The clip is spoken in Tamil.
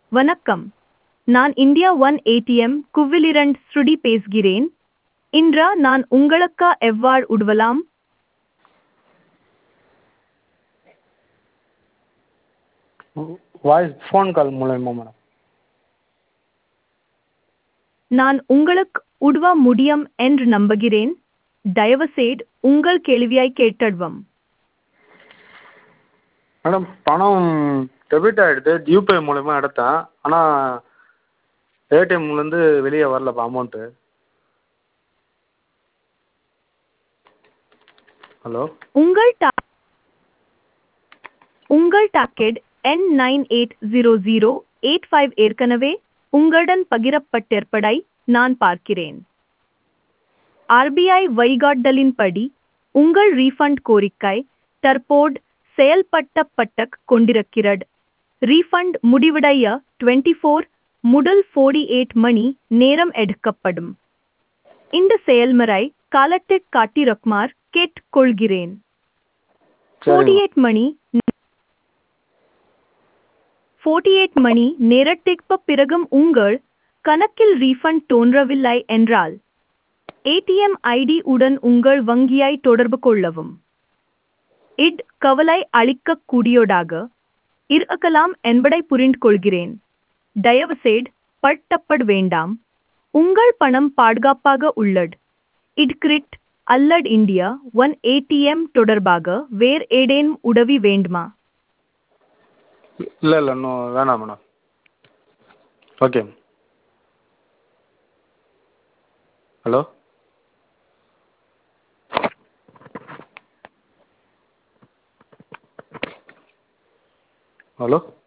வணக்கம் நான் இந்தியா ஒன் ஏடிஎம் குவிலிரண்ட் ஸ்ருடி பேசுகிறேன் இன்றா நான் உங்களுக்கு எவ்வாறு உதவலாம் வாய்ஸ் ஃபோன் கால் மூலயமா மேடம் நான் உங்களுக்கு உதவ முடியும் என்று நம்புகிறேன் தயவுசெய்து உங்கள் கேள்வியை கேட்டடுவோம் மேடம் பணம் டெபிட் ஆகிடுது யூபிஐ மூலயமா எடுத்தேன் ஆனால் ஏடிஎம்லேருந்து வெளியே வரலப்பா அமௌண்ட்டு ஹலோ உங்கள் டா உங்கள் டாக்கெட் என் nine eight zero zero eight five ஏற்கனவே உங்களுடன் பகிரப்பட்டிருப்பதை நான் பார்க்கிறேன் ஆர்பிஐ வழிகாட்டலின்படி உங்கள் ரீஃபண்ட் கோரிக்கை தற்போது செயல்பட்டப்பட்டு கொண்டிருக்கிறது ரீஃபண்ட் முடிவடைய டுவெண்ட்டி ஃபோர் முதல் ஃபோர்டி எயிட் மணி நேரம் எடுக்கப்படும் இந்த செயல்முறை காலத்தை காட்டிருக்குமாறு கேட்டுக்கொள்கிறேன் ஃபோர்ட்டி சரிங்க எயிட் மணி ஃபோர்ட்டி எயிட் மணி நேரத்திற்கு பிறகும் உங்கள் கணக்கில் ரீஃபண்ட் தோன்றவில்லை என்றால் ஏடிஎம் ஐடி உடன் உங்கள் வங்கியை தொடர்பு கொள்ளவும் இட் கவலை அளிக்கக்கூடியதாக இருக்கலாம் என்பதை புரிந்து கொள்கிறேன் தயவுசெய்து பட்டப்பட வேண்டாம் உங்கள் பணம் பாதுகாப்பாக உள்ளது இட் கிரிட் அல்லட் இந்தியா ஒன் ஏடிஎம் தொடர்பாக வேறு ஏதேனும் உதவி வேண்டுமா இல்லை இல்லை இன்னும் வேணாம் மேடம் ஓகே ஹலோ ஹலோ